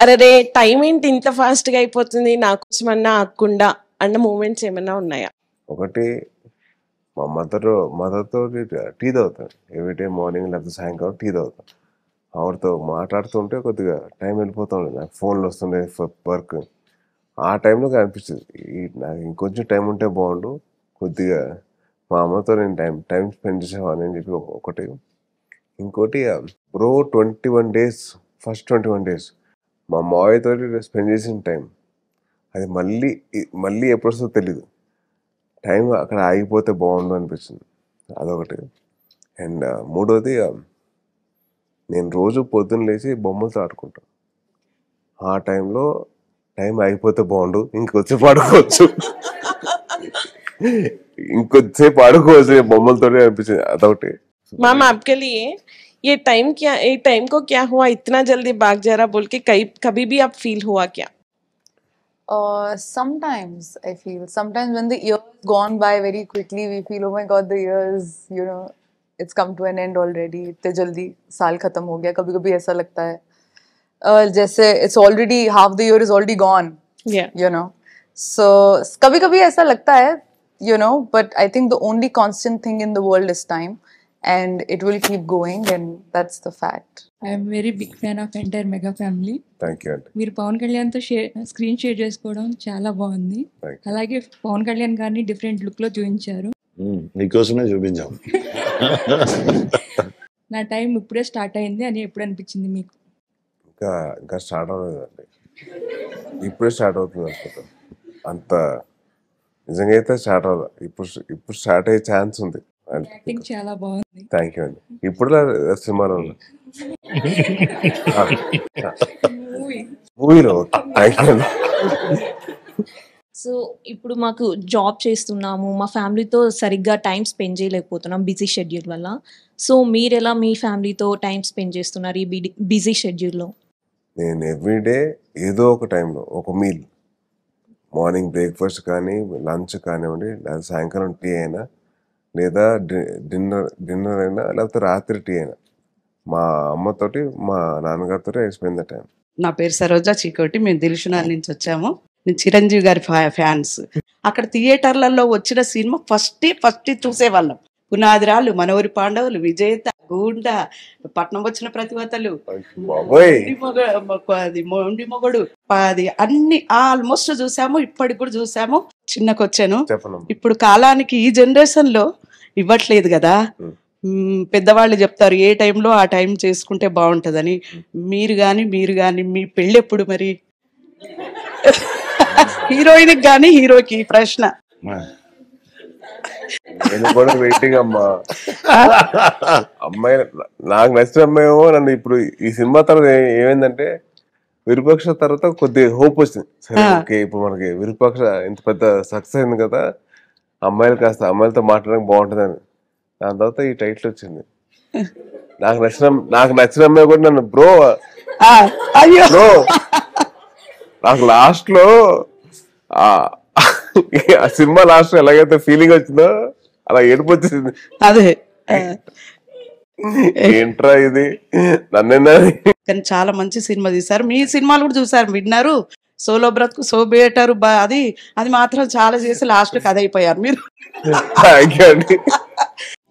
అరే రే టైం ఏంటి ఇంత ఫాస్ట్ గా అయిపోతుంది నా కోసమన్నా ఆకుండా అన్న మూమెంట్స్ ఏమైనా ఉన్నాయా ఒకటి మా మదర్ మదర్తో టీ తాగుతాను ఎవ్రీడే మార్నింగ్ లేకపోతే సాయంకాలం టీ తాగుతాను ఆవిడతో మాట్లాడుతుంటే కొద్దిగా టైం వెళ్ళిపోతా ఉండేది నాకు ఫోన్లు వస్తుండే వర్క్ ఆ టైంలో అనిపించింది ఈ నాకు ఇంకొంచెం టైం ఉంటే బాగుండు కొద్దిగా మా అమ్మతో నేను టైం టైం స్పెండ్ చేసేవాడిని అని చెప్పి ఒక- ఒకటి ఇంకోటి bro twenty one days first twenty one days మా మావయ్యతో స్పెండ్ చేసిన టైం అది మళ్ళీ మళ్ళీ ఎప్పుడు వస్తుందో తెలీదు టైం అక్కడ ఆగిపోతే బాగుండు అనిపించింది అదొకటి అండ్ మూడోది ఆ, నేను రోజు పొద్దున్న లేచి బొమ్మలతో ఆడుకుంటాను ఆ టైంలో టైం ఆగిపోతే బాగుండు ఇంకొచ్చేపు ఆడుకోవచ్చు ఇంకొద్దిసేపు ఆడుకోవచ్చు బొమ్మలతో అనిపించింది అదొకటి मैम आपके लिए ये टाइम क्या ये टाइम को क्या हुआ इतना जल्दी भाग जा रहा बोल के कई कभी भी आप फील हुआ क्या Uh, sometimes I feel sometimes when the year's gone by very quickly, we feel oh my god the years you know it's come to an end already. इतने जल्दी साल खत्म हो गया कभी कभी ऐसा लगता है uh, जैसे it's already half the year is already gone yeah you know so कभी कभी ऐसा लगता है you know but I think the only constant thing in the world is time and it will keep going and that's the fact. I'm very big fan of entire mega family thank you అండి మీరు పవన్ కళ్యాణ్తో share screen share చేసుకోవడం చాలా బాగుంది Thank you. అలాగే పవన్ కళ్యాణ్ గారిని different లుక్లో చూపించారు ఉమ్, నీకోసమే చూపించాం నా టైం ఇప్పుడే స్టార్ట్ అయింది అని ఎప్పుడు అనిపించింది మీకు ఇంకా ఇంకా స్టార్ట్ అవ్వలేదండి ఇప్పుడే స్టార్ట్ అవుతుంది అనుకుంటా అంత నిజంగా అయితే స్టార్ట్ అవ్వదు ఇప్పుడు ఇప్పుడు స్టార్ట్ అయ్యే ఛాన్స్ ఉంది యాక్టింగ్ చాలా బాగుంది థ్యాంక్ యూ అండి ఇప్పుడు సినిమాలో ఉంది మూవీలో థ్యాంక్ యూ అండి సో ఇప్పుడు మాకు జాబ్ చేస్తున్నాము మా ఫ్యామిలీతో సరిగ్గా టైం స్పెండ్ చేయలేకపోతున్నాం బిజీ షెడ్యూల్ వల్ల సో మీరు ఎలా మీ ఫ్యామిలీతో టైం స్పెండ్ చేస్తున్నారు ఈ బిజీ షెడ్యూల్లో నేను ఎవ్రీడే ఏదో ఒక టైంలో ఒక మీల్ మార్నింగ్ బ్రేక్ఫాస్ట్ కానీ లంచ్ కానివ్వండి లేదా సాయంకాలం టీ అయినా లేదా డిన్నర్ డిన్నర్ అయినా లేకపోతే రాత్రి టీ అయినా మా అమ్మతోటి మా నాన్నగారితో స్పెండ్ ద టైం నా పేరు సరోజా చీకోటి మేము దిల్షునార్ నుంచి వచ్చాము నేను చిరంజీవి గారి ఫ్యా- ఫ్యాన్స్ అక్కడ థియేటర్లలో వచ్చిన సినిమా ఫస్ట్ ఫస్ట్ చూసేవాళ్ళం పునాదిరాలు మనవరి పాండవులు విజేత గూండ పట్నం వచ్చిన ప్రతివతలు బాబోయ్ మొండి మొగ- మొగ- అది మొండి మొగడు అది అన్ని ఆల్మోస్ట్ చూసాము ఇప్పటికి కూడా చూసాము చిన్నకొచ్చాను చెప్పను ఇప్పుడు కాలానికి ఈ జనరేషన్ లో ఇవ్వట్లేదు కదా Hmm. మ్మ్, పెద్దవాళ్ళు చెప్తారు ఏ టైంలో ఆ టైం చేసుకుంటే బాగుంటదని మీరు కానీ మీరు కానీ మీ పెళ్ళి ఎప్పుడు మరి హీరోయిన్ కానీ హీరోకి ఈ ప్రశ్న నేను కూడా వెయిటింగ్ అమ్మా అమ్మాయి నాకు నచ్చిన అమ్మాయి ఏమో నన్ను ఇప్పుడు ఈ సినిమా తర్వాత ఏ- ఏమైందంటే విరూపాక్ష తర్వాత కొద్దిగా హోప్ వచ్చింది సరే ఆ. ఓకే ఇప్పుడు మనకి విరూపాక్ష ఇంత పెద్ద సక్సెస్ అయింది కదా అమ్మాయిలు కాస్త అమ్మాయిలతో మాట్లాడడానికి బాగుంటుందని దాని తర్వాత ఈ టైటిల్ వచ్చింది నాకు నచ్చిన నాకు నచ్చిన అమ్మాయి కూడా నన్ను బ్రో ఆ, అయ్యో బ్రో నాకు లాస్ట్ లో ఆ ఆ సినిమా లాస్ట్ లో ఎలాగైతే ఫీలింగ్ వచ్చిందో అలా ఏడుపు వచ్చేసింది అదే ఆ, ఏంట్రా ఇది నన్నేనా కానీ చాలా మంచి సినిమా తీశారు మీ సినిమాలు కూడా చూసారు విన్నారు సోలో బ్రతుకు సో బేటర్ అది అది మాత్రం చాలా చేసి లాస్ట్ కి అది అయిపోయారు మీరు థ్యాంక్ యూ అండి